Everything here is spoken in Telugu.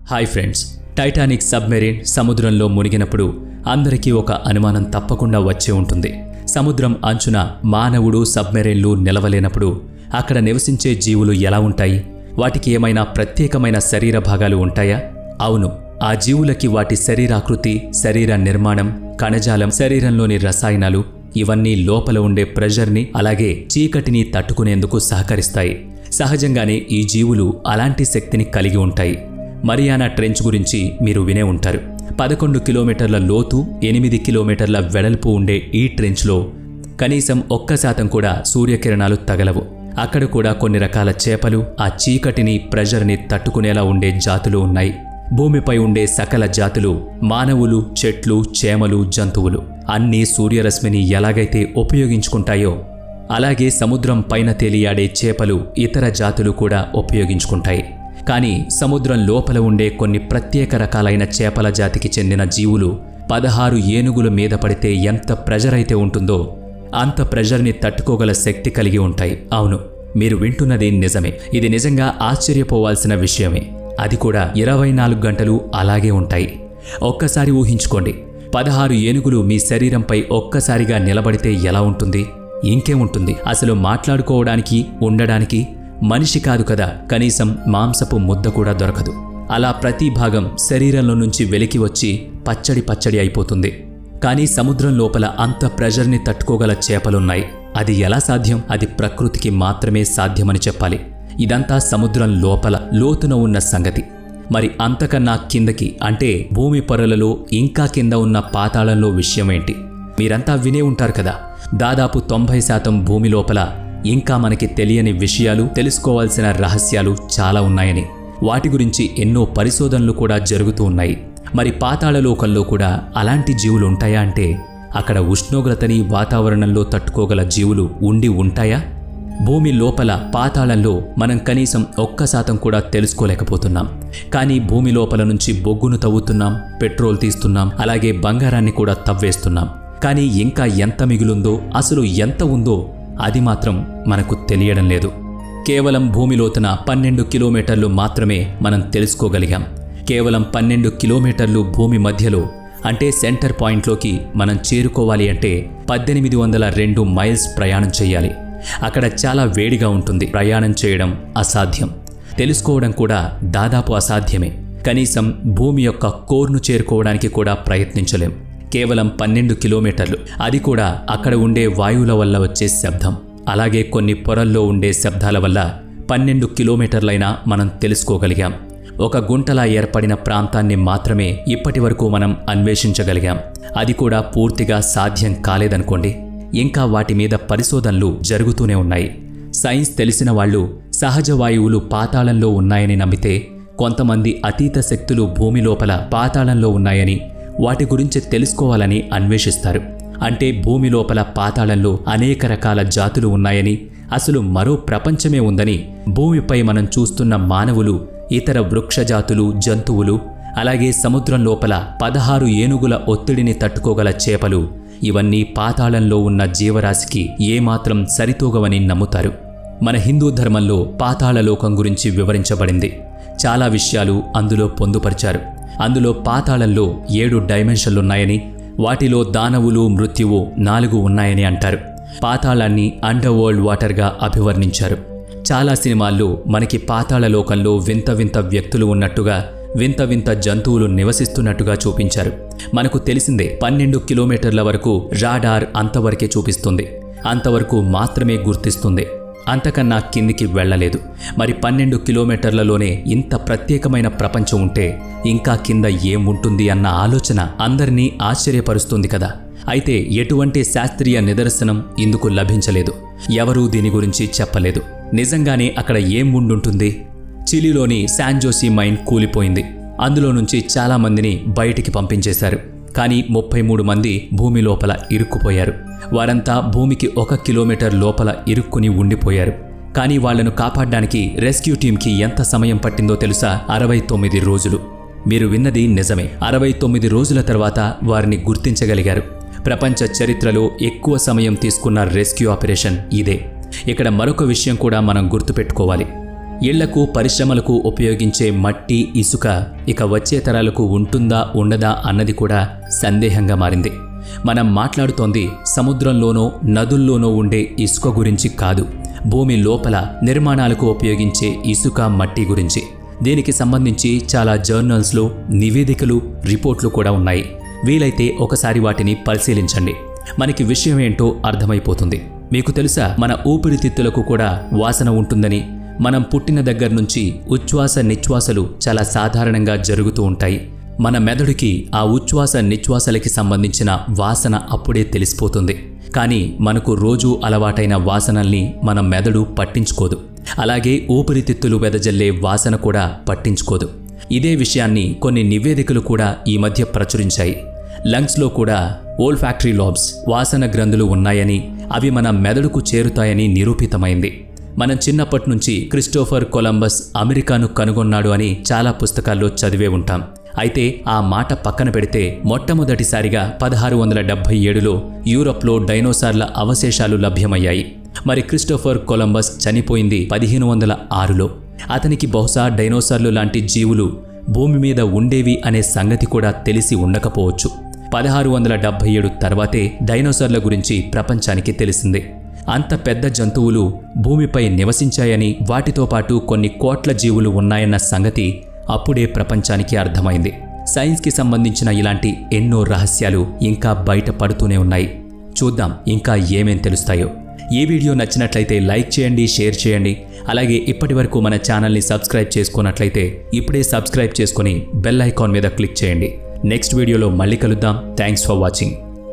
హాయ్ ఫ్రెండ్స్ టైటానిక్ సబ్మెరీన్ సముద్రంలో మునిగినప్పుడు అందరికీ ఒక అనుమానం తప్పకుండా వచ్చే ఉంటుంది సముద్రం అంచున మానవుడు సబ్మెరీన్లు నిలవలేనప్పుడు అక్కడ నివసించే జీవులు ఎలా ఉంటాయి వాటికి ఏమైనా ప్రత్యేకమైన శరీర భాగాలు ఉంటాయా అవును ఆ జీవులకి వాటి శరీరాకృతి శరీర నిర్మాణం కణజాలం శరీరంలోని రసాయనాలు ఇవన్నీ లోపల ఉండే ప్రెషర్ని అలాగే చీకటిని తట్టుకునేందుకు సహకరిస్తాయి సహజంగానే ఈ జీవులు అలాంటి శక్తిని కలిగి ఉంటాయి మరియానా ట్రెంచ్ గురించి మీరు వినే ఉంటారు పదకొండు కిలోమీటర్ల లోతు ఎనిమిది కిలోమీటర్ల వెడల్పు ఉండే ఈ ట్రెంచ్లో కనీసం ఒక్క శాతం కూడా సూర్యకిరణాలు తగలవు అక్కడ కూడా కొన్ని రకాల చేపలు ఆ చీకటిని ప్రెషర్ని తట్టుకునేలా ఉండే జాతులు ఉన్నాయి భూమిపై ఉండే సకల జాతులు మానవులు చెట్లు చేమలు జంతువులు అన్నీ సూర్యరశ్మిని ఎలాగైతే ఉపయోగించుకుంటాయో అలాగే సముద్రం పైన తేలియాడే చేపలు ఇతర జాతులు కూడా ఉపయోగించుకుంటాయి కానీ సముద్రం లోపల ఉండే కొన్ని ప్రత్యేక రకాలైన చేపల జాతికి చెందిన జీవులు పదహారు ఏనుగుల మీద పడితే ఎంత ప్రెజర్ అయితే ఉంటుందో అంత ప్రెజర్ని తట్టుకోగల శక్తి కలిగి ఉంటాయి అవును మీరు వింటున్నది నిజమే ఇది నిజంగా ఆశ్చర్యపోవాల్సిన విషయమే అది కూడా ఇరవై నాలుగు గంటలు అలాగే ఉంటాయి ఒక్కసారి ఊహించుకోండి పదహారు ఏనుగులు మీ శరీరంపై ఒక్కసారిగా నిలబడితే ఎలా ఉంటుంది ఇంకేముంటుంది అసలు మాట్లాడుకోవడానికి ఉండడానికి మనిషి కాదు కదా కనీసం మాంసపు ముద్ద కూడా దొరకదు అలా ప్రతి భాగం శరీరంలో నుంచి వెలికి వచ్చి పచ్చడి పచ్చడి అయిపోతుంది కానీ సముద్రం లోపల అంత ప్రెషర్ని తట్టుకోగల చేపలున్నాయి అది ఎలా సాధ్యం అది ప్రకృతికి మాత్రమే సాధ్యమని చెప్పాలి ఇదంతా సముద్రం లోపల లోతున ఉన్న సంగతి మరి అంతకన్నా కిందకి అంటే భూమి పొరలలో ఇంకా కింద ఉన్న పాతాళంలో విషయం ఏంటి మీరంతా వినే ఉంటారు కదా దాదాపు తొంభై శాతం భూమి లోపల ఇంకా మనకి తెలియని విషయాలు తెలుసుకోవాల్సిన రహస్యాలు చాలా ఉన్నాయని వాటి గురించి ఎన్నో పరిశోధనలు కూడా జరుగుతూ ఉన్నాయి మరి పాతాళలోకంలో కూడా అలాంటి జీవులు ఉంటాయా అంటే అక్కడ ఉష్ణోగ్రతని వాతావరణంలో తట్టుకోగల జీవులు ఉండి ఉంటాయా భూమి లోపల పాతాళంలో మనం కనీసం ఒక్క శాతం కూడా తెలుసుకోలేకపోతున్నాం కానీ భూమి లోపల నుంచి బొగ్గును తవ్వుతున్నాం పెట్రోల్ తీస్తున్నాం అలాగే బంగారాన్ని కూడా తవ్వేస్తున్నాం కానీ ఇంకా ఎంత మిగులుందో అసలు ఎంత ఉందో అది మాత్రం మనకు తెలియడం లేదు కేవలం భూమి లోతున పన్నెండు కిలోమీటర్లు మాత్రమే మనం తెలుసుకోగలిగాం కేవలం పన్నెండు కిలోమీటర్లు భూమి మధ్యలో అంటే సెంటర్ పాయింట్లోకి మనం చేరుకోవాలి అంటే పద్దెనిమిది వందల రెండు మైల్స్ ప్రయాణం చేయాలి అక్కడ చాలా వేడిగా ఉంటుంది ప్రయాణం చేయడం అసాధ్యం తెలుసుకోవడం కూడా దాదాపు అసాధ్యమే కనీసం భూమి యొక్క కోర్ను చేరుకోవడానికి కూడా ప్రయత్నించలేం కేవలం పన్నెండు కిలోమీటర్లు అది కూడా అక్కడ ఉండే వాయువుల వల్ల వచ్చే శబ్దం అలాగే కొన్ని పొరల్లో ఉండే శబ్దాల వల్ల పన్నెండు కిలోమీటర్లైనా మనం తెలుసుకోగలిగాం ఒక గుంటలా ఏర్పడిన ప్రాంతాన్ని మాత్రమే ఇప్పటి వరకు మనం అన్వేషించగలిగాం అది కూడా పూర్తిగా సాధ్యం కాలేదనుకోండి ఇంకా వాటి మీద పరిశోధనలు జరుగుతూనే ఉన్నాయి సైన్స్ తెలిసిన వాళ్ళు సహజ వాయువులు పాతాళంలో ఉన్నాయని నమ్మితే కొంతమంది అతీత శక్తులు భూమి లోపల పాతాళంలో ఉన్నాయని వాటి గురించి తెలుసుకోవాలని అన్వేషిస్తారు అంటే భూమి లోపల పాతాళంలో అనేక రకాల జాతులు ఉన్నాయని అసలు మరో ప్రపంచమే ఉందని భూమిపై మనం చూస్తున్న మానవులు ఇతర వృక్షజాతులు జంతువులు అలాగే సముద్రం లోపల పదహారు ఏనుగుల ఒత్తిడిని తట్టుకోగల చేపలు ఇవన్నీ పాతాళంలో ఉన్న జీవరాశికి ఏమాత్రం సరితూగవని నమ్ముతారు మన హిందూ ధర్మంలో పాతాళలోకం గురించి వివరించబడింది చాలా విషయాలు అందులో పొందుపరిచారు అందులో పాతాళంలో ఏడు డైమెన్షన్లున్నాయని వాటిలో దానవులు మృత్యువు నాలుగు ఉన్నాయని అంటారు పాతాళాన్ని అండర్ వరల్డ్ వాటర్గా అభివర్ణించారు చాలా సినిమాల్లో మనకి పాతాళ లోకంలో వింత వింత వ్యక్తులు ఉన్నట్టుగా వింత వింత జంతువులు నివసిస్తున్నట్టుగా చూపించారు మనకు తెలిసిందే పన్నెండు కిలోమీటర్ల వరకు రాడార్ అంతవరకే చూపిస్తుంది అంతవరకు మాత్రమే గుర్తిస్తుంది అంతకన్నా కిందికి వెళ్ళలేదు మరి పన్నెండు కిలోమీటర్లలోనే ఇంత ప్రత్యేకమైన ప్రపంచం ఉంటే ఇంకా కింద ఏముంటుంది అన్న ఆలోచన అందరినీ ఆశ్చర్యపరుస్తుంది కదా అయితే ఎటువంటి శాస్త్రీయ నిదర్శనం ఇందుకు లభించలేదు ఎవరూ దీని గురించి చెప్పలేదు నిజంగానే అక్కడ ఏం ఉండుంటుంది చిలీలోని శాన్జోసి మైన్ కూలిపోయింది అందులో నుంచి చాలా మందిని బయటికి పంపించేశారు కానీ ముప్పై మూడు మంది భూమి లోపల ఇరుక్కుపోయారు వారంతా భూమికి ఒక కిలోమీటర్ లోపల ఇరుక్కుని ఉండిపోయారు కానీ వాళ్లను కాపాడడానికి రెస్క్యూ టీంకి ఎంత సమయం పట్టిందో తెలుసా అరవై తొమ్మిది రోజులు మీరు విన్నది నిజమే అరవై తొమ్మిది రోజుల తర్వాత వారిని గుర్తించగలిగారు ప్రపంచ చరిత్రలో ఎక్కువ సమయం తీసుకున్న రెస్క్యూ ఆపరేషన్ ఇదే ఇక్కడ మరొక విషయం కూడా మనం గుర్తుపెట్టుకోవాలి ఇళ్లకు పరిశ్రమలకు ఉపయోగించే మట్టి ఇసుక ఇక వచ్చే తరాలకు ఉంటుందా ఉండదా అన్నది కూడా సందేహంగా మారింది మనం మాట్లాడుతోంది సముద్రంలోనో నదుల్లోనో ఉండే ఇసుక గురించి కాదు భూమి లోపల నిర్మాణాలకు ఉపయోగించే ఇసుక మట్టి గురించి దీనికి సంబంధించి చాలా జర్నల్స్లో నివేదికలు రిపోర్ట్లు కూడా ఉన్నాయి వీలైతే ఒకసారి వాటిని పరిశీలించండి మనకి విషయం ఏంటో అర్థమైపోతుంది మీకు తెలుసా మన ఊపిరితిత్తులకు కూడా వాసన ఉంటుందని మనం పుట్టిన దగ్గర నుంచి ఉచ్ఛ్వాస నిశ్వాసలు చాలా సాధారణంగా జరుగుతూ ఉంటాయి మన మెదడుకి ఆ ఉచ్ఛ్వాస నిశ్వాసలకి సంబంధించిన వాసన అప్పుడే తెలిసిపోతుంది కానీ మనకు రోజూ అలవాటైన వాసనల్ని మన మెదడు పట్టించుకోదు అలాగే ఊపిరితిత్తులు వెదజల్లే వాసన కూడా పట్టించుకోదు ఇదే విషయాన్ని కొన్ని నివేదికలు కూడా ఈ మధ్య ప్రచురించాయి లంగ్స్లో కూడా ఓల్ ఫ్యాక్టరీ లాబ్స్ వాసన గ్రంథులు ఉన్నాయని అవి మన మెదడుకు చేరుతాయని నిరూపితమైంది మనం చిన్నప్పటి నుంచి క్రిస్టోఫర్ కొలంబస్ అమెరికాను కనుగొన్నాడు అని చాలా పుస్తకాల్లో చదివే ఉంటాం అయితే ఆ మాట పక్కన పెడితే మొట్టమొదటిసారిగా పదహారు వందల డెబ్బై ఏడులో యూరప్లో డైనోసార్ల అవశేషాలు లభ్యమయ్యాయి మరి క్రిస్టోఫర్ కొలంబస్ చనిపోయింది పదిహేను వందల ఆరులో అతనికి బహుశా డైనోసార్లు లాంటి జీవులు భూమి మీద ఉండేవి అనే సంగతి కూడా తెలిసి ఉండకపోవచ్చు పదహారు వందల డెబ్బై ఏడు తర్వాతే డైనోసార్ల గురించి ప్రపంచానికి తెలిసింది అంత పెద్ద జంతువులు భూమిపై నివసించాయని వాటితో పాటు కొన్ని కోట్ల జీవులు ఉన్నాయన్న సంగతి అప్పుడే ప్రపంచానికి అర్థమైంది సైన్స్కి సంబంధించిన ఇలాంటి ఎన్నో రహస్యాలు ఇంకా బయటపడుతూనే ఉన్నాయి చూద్దాం ఇంకా ఏమేం తెలుస్తాయో ఈ వీడియో నచ్చినట్లయితే లైక్ చేయండి షేర్ చేయండి అలాగే ఇప్పటి వరకు మన ఛానల్ని సబ్స్క్రైబ్ చేసుకున్నట్లయితే ఇప్పుడే సబ్స్క్రైబ్ చేసుకుని బెల్ ఐకాన్ మీద క్లిక్ చేయండి నెక్స్ట్ వీడియోలో మళ్ళీ కలుద్దాం థ్యాంక్స్ ఫర్ వాచింగ్